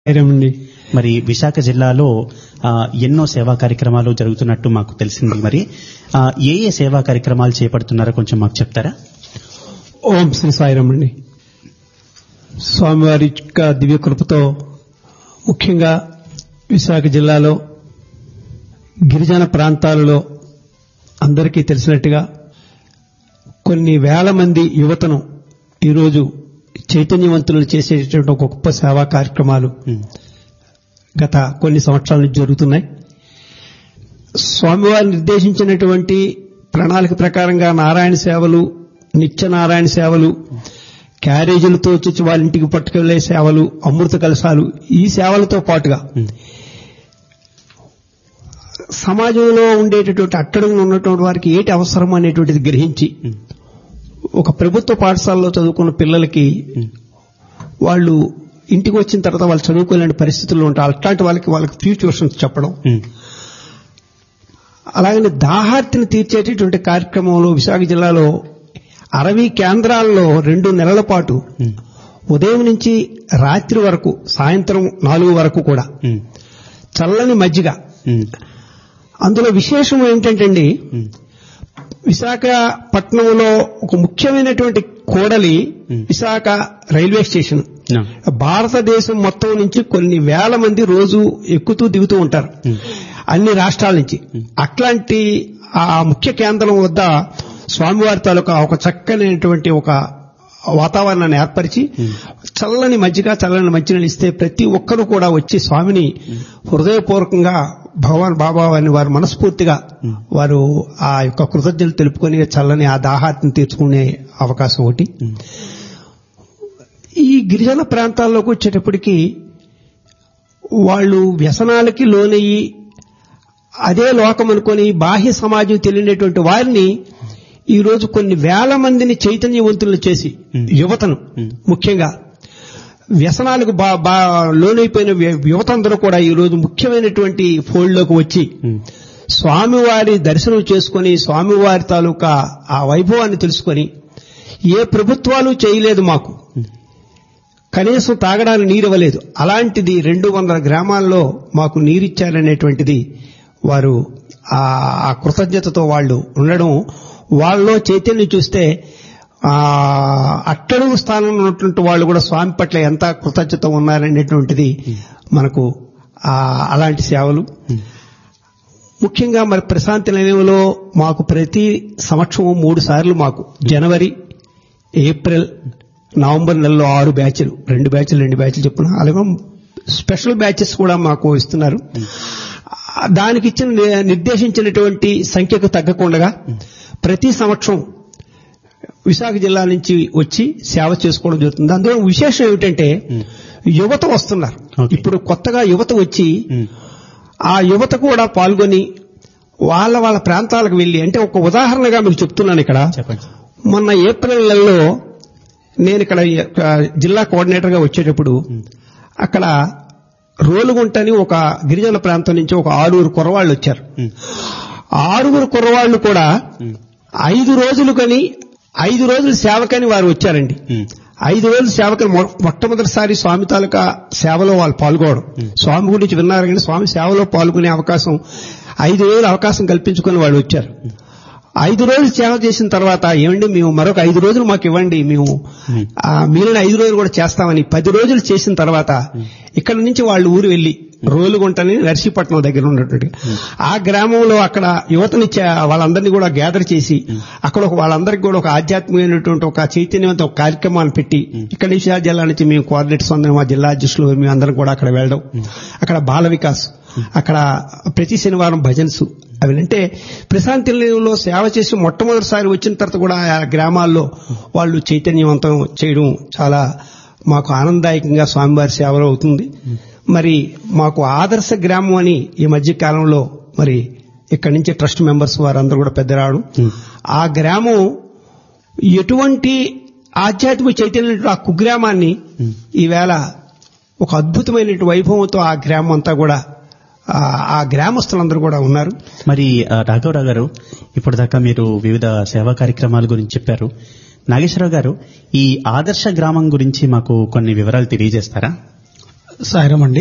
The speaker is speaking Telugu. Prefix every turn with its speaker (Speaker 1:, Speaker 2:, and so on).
Speaker 1: ధైర్యమండి
Speaker 2: మరి విశాఖ జిల్లాలో ఆ, ఎన్నో సేవా కార్యక్రమాలు జరుగుతున్నట్టు మాకు తెలిసింది మరి ఆ, ఏ ఏ సేవా కార్యక్రమాలు చేపడుతున్నారో కొంచెం మాకు చెప్తారా
Speaker 1: ఓం శ్రీ సాయిరామండి స్వామివారి యొక్క దివ్య కృపతో ముఖ్యంగా విశాఖ జిల్లాలో గిరిజన ప్రాంతాలలో అందరికీ తెలిసినట్టుగా కొన్ని వేల మంది యువతను ఈరోజు చైతన్యవంతులు చేసేటటువంటి ఒక గొప్ప సేవా కార్యక్రమాలు
Speaker 2: ఉమ్,
Speaker 1: గత కొన్ని సంవత్సరాల నుంచి జరుగుతున్నాయి స్వామివారు నిర్దేశించినటువంటి ప్రణాళిక ప్రకారంగా నారాయణ సేవలు నిత్య నారాయణ సేవలు క్యారేజీలతో వచ్చి వాళ్ళ ఇంటికి పట్టుకెళ్లే సేవలు అమృత కలశాలు ఈ సేవలతో పాటుగా
Speaker 2: ఉమ్,
Speaker 1: సమాజంలో ఉండేటటువంటి అట్టడుగున ఉన్నటువంటి వారికి ఏటి అవసరం అనేటువంటిది గ్రహించి
Speaker 2: ఉమ్,
Speaker 1: ఒక ప్రభుత్వ పాఠశాలలో చదువుకున్న పిల్లలకి
Speaker 2: ఉమ్,
Speaker 1: వాళ్ళు ఇంటికి వచ్చిన తర్వాత వాళ్ళు చదువుకోలేని పరిస్థితుల్లో ఉంటారు అట్లాంటి వాళ్ళకి వాళ్ళకి ఫ్రీ ట్యూషన్స్ చెప్పడం
Speaker 2: ఉమ్,
Speaker 1: అలాగనే దాహార్తిని తీర్చేటటువంటి కార్యక్రమంలో విశాఖ జిల్లాలో అరవై కేంద్రాల్లో రెండు నెలల పాటు
Speaker 2: ఉమ్,
Speaker 1: ఉదయం నుంచి రాత్రి వరకు సాయంత్రం నాలుగు వరకు కూడా
Speaker 2: ఉమ్,
Speaker 1: చల్లని మజ్జిగ
Speaker 2: ఉమ్,
Speaker 1: అందులో విశేషం ఏంటంటే అండి
Speaker 2: ఉమ్,
Speaker 1: విశాఖపట్నంలో ఒక ముఖ్యమైనటువంటి కోడలి
Speaker 2: Hmm.
Speaker 1: విశాఖ రైల్వే స్టేషన్
Speaker 2: నా,
Speaker 1: భారతదేశం మొత్తం నుంచి కొన్ని వేల మంది రోజు ఎక్కుతూ దిగుతూ ఉంటారు
Speaker 2: ఉమ్,
Speaker 1: అన్ని రాష్ట్రాల నుంచి అట్లాంటి ఆ ముఖ్య కేంద్రం వద్ద స్వామివారి తాలూకా ఒక చక్కనైనటువంటి ఒక వాతావరణాన్ని ఏర్పరిచి చల్లని మజ్జిగ చల్లని మంచినీళ్ళు ఇస్తే ప్రతి ఒక్కరూ కూడా వచ్చి స్వామిని హృదయపూర్వకంగా భగవాన్ బాబా వారిని వారు మనస్ఫూర్తిగా వారు ఆ యొక్క కృతజ్ఞతలు తెలుపుకొని చల్లని ఆ దాహార్తిని తీర్చుకునే అవకాశం ఒకటి
Speaker 2: ఉమ్,
Speaker 1: ఈ గిరిజన ప్రాంతాల్లోకి వచ్చేటప్పటికి వాళ్ళు వ్యసనాలకి లోనయ్యి అదే లోకం అనుకొని బాహ్య సమాజం తెలియనటువంటి వారిని ఈ రోజు కొన్ని వేల మందిని చైతన్యవంతులను చేసి
Speaker 2: Hmm.
Speaker 1: యువతను
Speaker 2: Hmm.
Speaker 1: ముఖ్యంగా వ్యసనాలకు బా బా లోనైపోయిన వ్య- యువత అందరూ కూడా ఈ రోజు ముఖ్యమైనటువంటి ఫోల్డ్లోకి వచ్చి
Speaker 2: ఉమ్,
Speaker 1: స్వామివారి దర్శనం చేసుకుని స్వామివారి తాలూకా ఆ వైభవాన్ని తెలుసుకొని ఏ ప్రభుత్వాలు చేయలేదు మాకు కనీసం తాగడానికి నీరు ఇవ్వలేదు అలాంటిది రెండు వందల గ్రామాల్లో మాకు నీరిచ్చారనేటువంటిది వారు ఆ ఆ కృతజ్ఞతతో వాళ్ళు ఉండడం వాళ్ళలో చైతన్యం చూస్తే ఆ అట్టడుగు స్థానంలో ఉన్నటువంటి వాళ్ళు కూడా స్వామి పట్ల ఎంత కృతజ్ఞత ఉన్నారనేటువంటిది మనకు ఆ అలాంటి సేవలు
Speaker 2: ఉమ్,
Speaker 1: ముఖ్యంగా మరి ప్రశాంతి నిలయంలో మాకు ప్రతి సంవత్సరం మూడు సార్లు మాకు జనవరి ఏప్రిల్ నవంబర్ నెలలో ఆరు బ్యాచ్లు రెండు బ్యాచ్లు రెండు బ్యాచ్లు చెప్పున అలాగే స్పెషల్ బ్యాచెస్ కూడా మాకు ఇస్తున్నారు ఆ, దానికి ఇచ్చిన ని- నిర్దేశించినటువంటి సంఖ్యకు తగ్గకుండా ప్రతి సంవత్సరం విశాఖ జిల్లా నుంచి వచ్చి సేవ చేసుకోవడం జరుగుతుంది అందులో విశేషం ఏమిటంటే
Speaker 2: ఉమ్,
Speaker 1: యువత వస్తున్నారు
Speaker 2: Okay.
Speaker 1: ఇప్పుడు కొత్తగా యువత వచ్చి
Speaker 2: ఉమ్,
Speaker 1: ఆ యువత కూడా పాల్గొని వాళ్ళ వాళ్ళ ప్రాంతాలకు వెళ్లి అంటే ఒక ఉదాహరణగా మీకు చెప్తున్నాను ఇక్కడ
Speaker 2: చెప్పండి
Speaker 1: మొన్న ఏప్రిల్ నెలలో నేను ఇక్కడ ఆ, జిల్లా కోఆర్డినేటర్ గా వచ్చేటప్పుడు అక్కడ రోలుగుంటని ఒక గిరిజన ప్రాంతం నుంచి ఒక ఆరుగురు కుర్రవాళ్ళు వచ్చారు
Speaker 2: ఉమ్,
Speaker 1: ఆరుగురు కుర్రవాళ్ళు కూడా
Speaker 2: ఉమ్,
Speaker 1: ఐదు రోజులు కని ఐదు రోజులు సేవకని వారు వచ్చారండి
Speaker 2: ఉమ్,
Speaker 1: ఐదు రోజులు సేవకులు మొ- మొట్టమొదటిసారి స్వామి తాలూకా సేవలో వాళ్ళు పాల్గొనడం స్వామి గురించి విన్నారు కానీ స్వామి సేవలో పాల్గొనే అవకాశం ఐదు రోజులు అవకాశం కల్పించుకొని వాళ్ళు వచ్చారు ఐదు రోజులు సేవ చేసిన తర్వాత ఏమండి మేము మరొక ఐదు రోజులు మాకు ఇవ్వండి మేము
Speaker 2: ఉమ్,
Speaker 1: ఆ మిగిలిన ఐదు రోజులు కూడా చేస్తామని పది రోజులు చేసిన తర్వాత ఇక్కడ నుంచి వాళ్ళు ఊరు వెళ్లి రోలుగుంటని నర్సీపట్నం దగ్గర ఉన్నటువంటి ఆ గ్రామంలో అక్కడ యువతని చే- వాళ్ళందరినీ కూడా గ్యాదర్ చేసి అక్కడ ఒక వాళ్ళందరికీ కూడా ఒక ఆధ్యాత్మికమైనటువంటి ఒక చైతన్యవంత ఒక కార్యక్రమాన్ని పెట్టి ఇక్కడ నుంచి ఆ జిల్లా నుంచి మేము కోఆర్డినేటర్స్ అందరం మా జిల్లా అధ్యక్షులు మేము అందరం కూడా అక్కడ వెళ్ళడం అక్కడ బాల వికాస్ అక్కడ ప్రతి శనివారం భజన్స్ అవి అంటే ప్రశాంతి నిలయంలో సేవ చేసి మొట్టమొదటిసారి వచ్చిన తర్వాత కూడా ఆ గ్రామాల్లో వాళ్ళు చైతన్యవంతం చేయడం చాలా మాకు ఆనందదాయకంగా స్వామివారి సేవలో అవుతుంది మరి మాకు ఆదర్శ గ్రామం అని ఈ మధ్య కాలంలో మరి ఇక్కడి నుంచి ట్రస్ట్ మెంబర్స్ వారందరూ కూడా పెద్ద రావడం
Speaker 2: ఉమ్,
Speaker 1: ఆ గ్రామం ఎటువంటి ఆధ్యాత్మిక చైతన్యం ఆ కుగ్రామాన్ని
Speaker 2: ఉమ్.
Speaker 1: ఈవేళ ఒక అద్భుతమైన వైభవంతో ఆ గ్రామం అంతా కూడా ఆ- ఆ గ్రామస్తులందరూ కూడా ఉన్నారు
Speaker 2: మరి ఆ, రాఘవరావు గారు ఇప్పటిదాకా మీరు వివిధ సేవా కార్యక్రమాల గురించి చెప్పారు నాగేశ్వరరావు గారు ఈ ఆదర్శ గ్రామం గురించి మాకు కొన్ని వివరాలు తెలియజేస్తారా
Speaker 3: సాయిరామ్ అండి